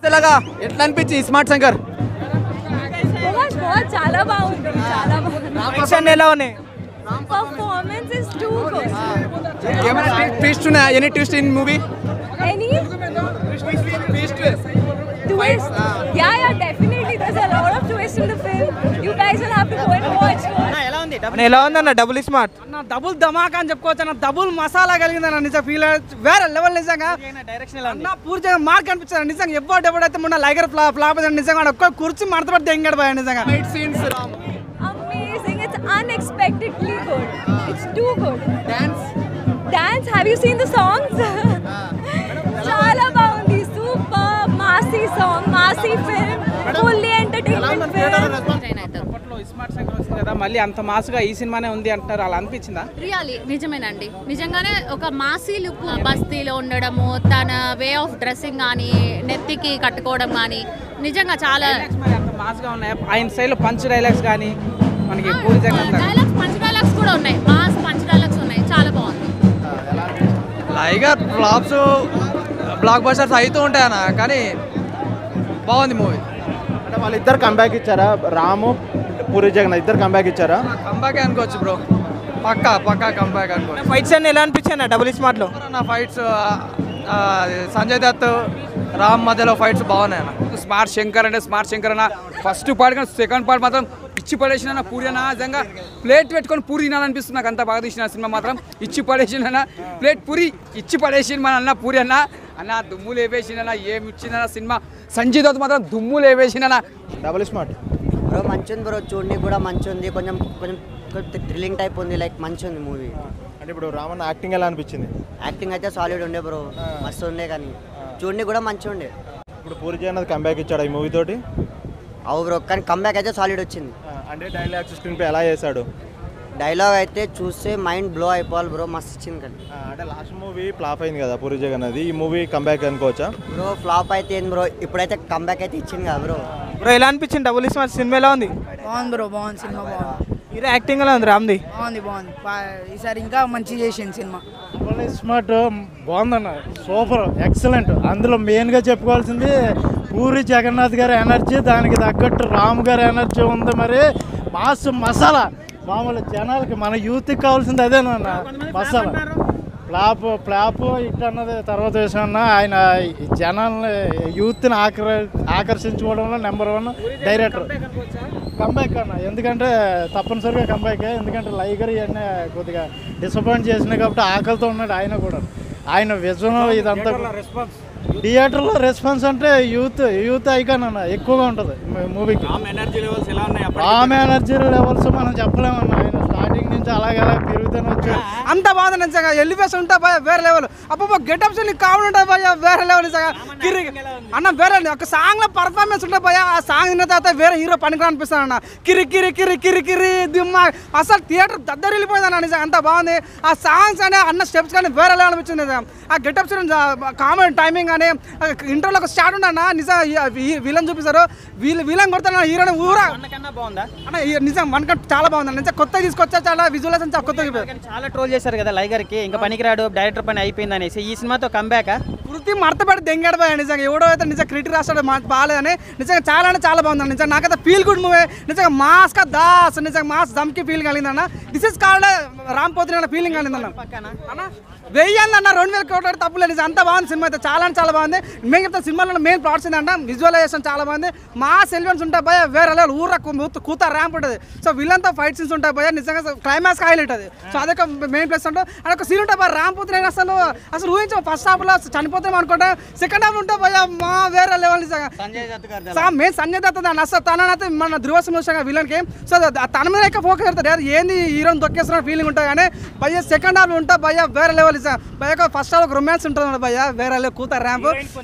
పాటలాగా ఎట్లా అనిపించి స్మార్ట్ శంకర్ बहुत बहुत చాలా బాగుంది చాలా బాగుంది యాక్షన్ ఎలా ఉన్నాయి పర్ఫార్మెన్స్ ఇస్ టూ గుడ్ ఏమైనా ట్విస్ట్ ఉన్నాయా any twist in movie any twist yeah yeah definitely there's a lot of twist in the film you guys will have to go and watch ఎలా ఉందన్న double smart అన్న double ధమాకా అని చెప్పుకోవచ్చు అన్న double masala కలిగింది అన్న నిజం ఫీల్ వేరే లెవెల్ నిజంగా అన్న పూర్తిగా మార్క్ అనిపించారు నిజంగా ఎవరు ఎవడైతే మొన్న లైగర్ ఫ్లాప్ ఫ్లాప్ అయ్యాడు నిజంగా వాడు ఒక్క కుర్చీ మడతపడితే ఎంగడు పోయా నిజంగా scenes amazing it's unexpectedly good it's too good dance dance have you seen the songs చాలా బాగుంది super massy song massy film fully entertainment film అప్పట్లో స్మార్ట్ సంఖ్య వచ్చింది కదా మళ్ళీ అంత మాసుగా ఈ సినిమానే ఉంది అంటున్నారు అలా అనిపించిందా రియాలీ నిజమేనండి నిజంగానే ఒక మాసీ లుక్ బస్తీలో ఉండడము తన వే ఆఫ్ డ్రెస్సింగ్ కానీ నెత్తికి కట్టుకోవడం కానీ నిజంగా చాలా డైలాగ్స్ మరి అంత మాస్గా ఉన్నాయి ఆయన స్టైల్లో పంచ్ డైలాగ్స్ కానీ మనకి పూరి జగన్నాథ్ గారు. డైలాగ్స్ పంచ్ డైలాగ్స్ కూడా ఉన్నాయి మాస్ పంచ్ డైలాగ్స్ ఉన్నాయి చాలా బాగుంది లైగర్ ఫ్లాప్స్ బ్లాక్ బస్టర్స్ అవుతూ ఉంటాయన్న కానీ బాగుంది మూవీ అంటే వాళ్ళిద్దరు కంబ్యాక్ ఇచ్చారా రాము పూరి జగన్నాథ్ ఇద్దరు కంబ్యాక్ ఇచ్చారా కంబ్యాక్ అనుకోవచ్చు బ్రో పక్కా పక్కా కంబ్యాక్ అనుకోవచ్చు ఫైట్స్ అన్ని ఎలా అనిపించాయి డబుల్ స్మార్ట్ లో నా ఫైట్స్ సంజయ్ దత్ రామ్ మధ్యలో ఫైట్స్ బాగున్నాయి అన్న స్మార్ట్ శంకర్ అంటే స్మార్ట్ శంకర్ అన్న ఫస్ట్ పార్ట్ కానీ సెకండ్ పార్ట్ మాత్రం ఇచ్చి పడేసిన పూరి అన్న నిజంగా ప్లేట్ పెట్టుకొని పూరి తినాలనిపిస్తుంది నాకు అంత బాగా తీసిన సినిమా మాత్రం ఇచ్చి పడేసిన ప్లేట్ పూరి ఇచ్చి పడేసి మన అన్న పూరి అన్న అన్న దుమ్ము లేవేసిన ఏమి ఇచ్చిందన్న సినిమా సంజయ్ దత్ మాత్రం దుమ్ము లేవేసిన డబుల్ స్మార్ట్ బ్రో మంచి ఉంది బ్రో చూడడానికి కూడా మంచి ఉంది కొంచెం కొంచెం థ్రిల్లింగ్ టైప్ ఉంది లైక్ మంచి ఉంది మూవీ అంటే ఇప్పుడు రామన్ యాక్టింగ్ ఎలా అనిపించింది యాక్టింగ్ అయితే సాలిడ్ ఉండే బ్రో మస్తు ఉండే కానీ చూడడానికి కూడా మంచిగా ఉండే ఇప్పుడు పూరి జగన్నాథ్ కంబ్యాక్ ఇచ్చాడు ఈ మూవీ తోటి అవు బ్రో కానీ కంబ్యాక్ అయితే సాలిడ్ వచ్చింది అంటే డైలాగ్స్ స్క్రీన్ ప్లే ఎలా చేశాడు డైలాగ్ అయితే చూస్తే మైండ్ బ్లో అయిపోవాలి బ్రో మస్తు ఇచ్చింది కానీ అంటే లాస్ట్ మూవీ ఫ్లాప్ అయింది కదా పూరి జగన్నాథ్ ఈ మూవీ కంబ్యాక్ అనుకోవచ్చా బ్రో ఫ్లాప్ అయితే ఏంది బ్రో ఇప్పుడైతే కంబ్యాక్ అయితే ఇచ్చింది కదా బ్రో బ్రో ఎలా అనిపించింది డబుల్ స్మార్ట్ సినిమా ఎలా ఉంది బాగుంది బ్రో బాగుంది సినిమా బాగుంది హీరో యాక్టింగ్ ఎలా ఉంది రామ్ది బాగుంది బాగుంది బా- ఈసారి ఇంకా మంచి చేసింది సినిమా స్మార్ట్ బాగుందన్న సూపర్ ఎక్సలెంట్ అందులో మెయిన్గా చెప్పుకోవాల్సింది పూరి జగన్నాథ్ గారి ఎనర్జీ దానికి తగ్గట్టు రాము గారి ఎనర్జీ ఉంది మరి మాస్ మసాలా మామూలు జనాలకి మన యూత్కి కావాల్సింది అదేనన్న మసాలా ఫ్లాప్ ఫ్లాప్ ఇట్ అన్నది తర్వాత విషయం అన్న ఆయన ఈ జనాల్ని యూత్ని ఆకర్ ఆకర్షించుకోవడంలో నెంబర్ వన్ డైరెక్టర్ కంబ్యాక్ అన్న ఎందుకంటే తప్పనిసరిగా కంబ్యాక్ ఎందుకంటే లైగర్ ఇవన్నీ కొద్దిగా డిసప్పాయింట్ చేసినాయి కాబట్టి ఆకలితో ఉన్నాడు ఆయన కూడా ఆయన విజన్ ఇదంతా థియేటర్లో రెస్పాన్స్ అంటే యూత్ యూత్ ఐకాన్ అన్న ఎక్కువగా ఉంటుంది మూవీకి ఎనర్జీ లెవెల్స్ ఎలా ఉన్నాయి రామ్ ఎనర్జీ లెవెల్స్ మనం చెప్పలేమన్న ఆయన స్టార్టింగ్ నుంచి అలాగే అలా పెరుగుతూనే వచ్చాడు అంత బాగుంది నిజంగా ఎలివేషన్ ఉంటా భయ వేరే లెవెల్ అబ్బో గెటప్స్ నీకు కావాలి ఉంటాయి భయ వేరే లెవెల్ నిజంగా కిరి అన్న వేరే ఒక సాంగ్ లో పర్ఫార్మెన్స్ ఉంటాయి భయ ఆ సాంగ్ విన్న తర్వాత వేరే హీరో పనికి అనిపిస్తాను అన్న కిరి కిరి కిరి కిరి కిరి దిమ్మా అసలు థియేటర్ దద్దరు వెళ్ళిపోయింది అన్న నిజంగా అంత బాగుంది ఆ సాంగ్స్ అనే అన్న స్టెప్స్ కానీ వేరే లెవెల్ అనిపించింది నిజంగా. ఆ గెటప్స్ కామెడీ టైమింగ్ కానీ ఇంటర్లో ఒక స్టార్ట్ ఉండన్న నిజంగా వీళ్ళని చూపిస్తారు వీళ్ళు వీళ్ళని కొడతాను హీరోని ఊరా బాగుందా అన్న ఈ నిజం మనకంటే చాలా బాగుంది నిజంగా కొత్తగా తీసుకొచ్చా చాలా విజువలైజేషన్ చాలా కొత్తగా చూపారు. కానీ చాలా ట్రోల్ చేశారు కదా లైగర్ కి ఇంకా పనికిరాడు డైరెక్టర్ పని అయిపోయింది అనేసి ఈ సినిమాతో కంబ్యాక్ వృత్తి మడతపడి దెంగాడు పోయా నిజంగా ఎవడో అయితే నిజంగా క్రిటిక్ రాస్తాడు మా బాగాలేదని నిజంగా చాలా అంటే చాలా బాగుంది నిజంగా నాకైతే ఫీల్ గుడ్ మూవీ నిజంగా మాస్ కా దాస్ నిజంగా మాస్ దమ్కి ఫీల్ కలిగిందన్న దిస్ ఇస్ కాల్డ్ రామ్ పోతున్న ఫీలింగ్ కలిగిందన్న అన్న వెయ్యి అన్న రెండు వేల కోట్ల తప్పులేదు నిజం అంత బాగుంది సినిమా అయితే చాలా అంటే చాలా బాగుంది మేము చెప్తా సినిమాలో మెయిన్ ప్లాట్స్ ఏంటంటే విజువలైజేషన్ చాలా బాగుంది మాస్ ఎలిమెంట్స్ ఉంటాయి భయ వేరే లెవెల్ ఊర కూత ర్యాంప్ ఉంటుంది సో విలన్తో ఫైట్ సీన్స్ ఉంటాయి భయ నిజంగా క్లైమాక్స్ హైలైట్ అది సో అదొక మెయిన్ ప్లేస్ అంటే అదొక సీన్ ఉంటుంది భయ రామ్ పోతే నేను అసలు అసలు ఊహించాం ఫస్ట్ హాఫ్లో చనిపోతాం అనుకుంటా సెకండ్ హాఫ్ ఉంటే భయ మా వేరే లెవెల్ నిజంగా సంజయ్ దత్ గారు సా మెయిన్ సంజయ్ దత్త దాన్ని అసలు తననైతే మన ధృవ సమస్య విలన్కి సో ద- తన మీద ఎక్కువ ఫోకస్ పెడతాడు అది ఏంది హీరోని దొక్కేస్తున్న ఫీలింగ్ ఉంటుంది కానీ భయ్య సెకండ్ హాఫ్ ఉంటా భయ్య వేరే లెవెల్ భయ్య ఫస్ట్ హాఫ్ ఒక రొమాన్స్ ఉంటుంది భయ్య వేరే లెవెల్ కూత ర్యాంప్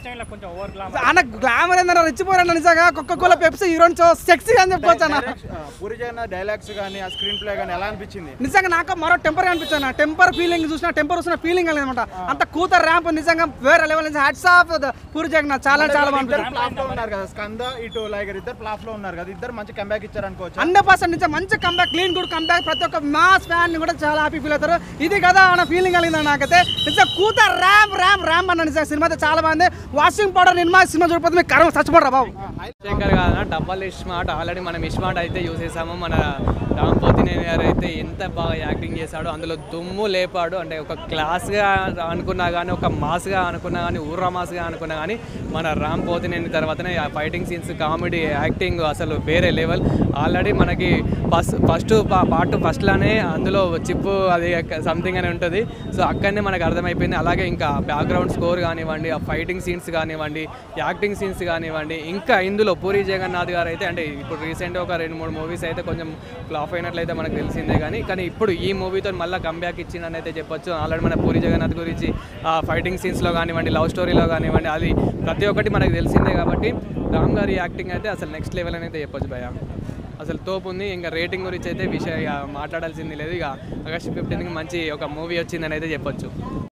అన్న గ్లామర్ ఏందన్న రెచ్చిపోయాడు నిజంగా కుక్క కూల పెప్సీ హీరోని చో సెక్సీ అని చెప్పుకోవచ్చు అన్న పూరి జగన్నాథ్ డైలాగ్స్ కానీ ఆ స్క్రీన్ ప్లే కానీ ఎలా అనిపించింది నిజంగా నాకు మరో టెంపర్ అనిపించాను టెంపర్ ఫీలింగ్ చూసిన టెంపర్ చూసిన ఫీలింగ్ అనమాట అంత కూత ర్యాంప్ నిజంగా వేరే లెవెల్ నుంచి హ్యాట్స్ ఆఫ్ పూరి జగన్నాథ్ చాలా చాలా బాగుంటుంది ఫ్లాప్ లో ఉన్నారు కదా స్కంద ఇటు లైగర్ ఇద్దరు ఫ్లాప్ లో ఉన్నారు కదా ఇద్దరు మంచి కంబ్యాక్ ఇచ్చారు అనుకోవచ్చు హండ్రెడ్ పర్సెంట్ నుంచి మంచి కంబ్యాక్ క్లీన్ గుడ్ కంబ్యాక్ ప్రతి ఒక్క మాస్ ఫ్యాన్ కూడా చాలా హ్యాపీ ఫీల్ అవుతారు ఇది కదా అన్న ఫీలింగ్ కలిగింది నాకు నాకైతే నిజంగా కూత ర్యామ్ ర్యామ్ ర్యామ్ అన్న నిజంగా సినిమా అయితే చాలా బాగుంది వాషింగ్ పౌడర్ నిర్మా సినిమా చూడకపోతే మీకు కరం చచ్చిపోడరా బాబు శంకర్ కాదన్న డబ్బల్ ఇస్మార్ట్ ఆల్రెడీ మనం ఇస్మార్ట్ అయితే చూసేసాము మన రామ్ పోతినేని గారు అయితే ఎంత బాగా యాక్టింగ్ చేశాడో అందులో దుమ్ము లేపాడు అంటే ఒక క్లాస్గా అనుకున్నా కానీ ఒక మాస్గా అనుకున్నా కానీ ఊర్రా మాస్గా అనుకున్నా కానీ మన రామ్ పోతినేని తర్వాతనే ఆ ఫైటింగ్ సీన్స్ కామెడీ యాక్టింగ్ అసలు వేరే లెవెల్ ఆల్రెడీ మనకి ఫస్ట్ ఫస్ట్ పార్ట్ ఫస్ట్లోనే అందులో చిప్పు అది సంథింగ్ అని ఉంటుంది సో అక్కడనే మనకు అర్థమైపోయింది అలాగే ఇంకా బ్యాక్గ్రౌండ్ స్కోర్ కానివ్వండి ఆ ఫైటింగ్ సీన్స్ కానివ్వండి యాక్టింగ్ సీన్స్ కానివ్వండి ఇంకా ఇందులో పూరి జగన్నాథ్ గారు అయితే అంటే ఇప్పుడు రీసెంట్ ఒక రెండు మూడు మూవీస్ అయితే కొంచెం ఫ్లాప్ అయినట్లయితే మనకు తెలిసిందే కానీ కానీ ఇప్పుడు ఈ మూవీతో మళ్ళీ కంబ్యాక్ ఇచ్చిందని అయితే చెప్పొచ్చు ఆల్రెడీ మన పూరి జగన్నాథ్ గురించి ఆ ఫైటింగ్ సీన్స్లో కానివ్వండి లవ్ స్టోరీలో కానివ్వండి అది ప్రతి ఒక్కటి మనకు తెలిసిందే కాబట్టి రామ్ గారి యాక్టింగ్ అయితే అసలు నెక్స్ట్ లెవెల్ అని అయితే చెప్పొచ్చు భయ అసలు తోపు ఉంది ఇంకా రేటింగ్ గురించి అయితే విషయం ఇక మాట్లాడాల్సింది లేదు ఇక ఆగస్ట్ ఫిఫ్టీన్కి మంచి ఒక మూవీ వచ్చిందని అయితే చెప్పొచ్చు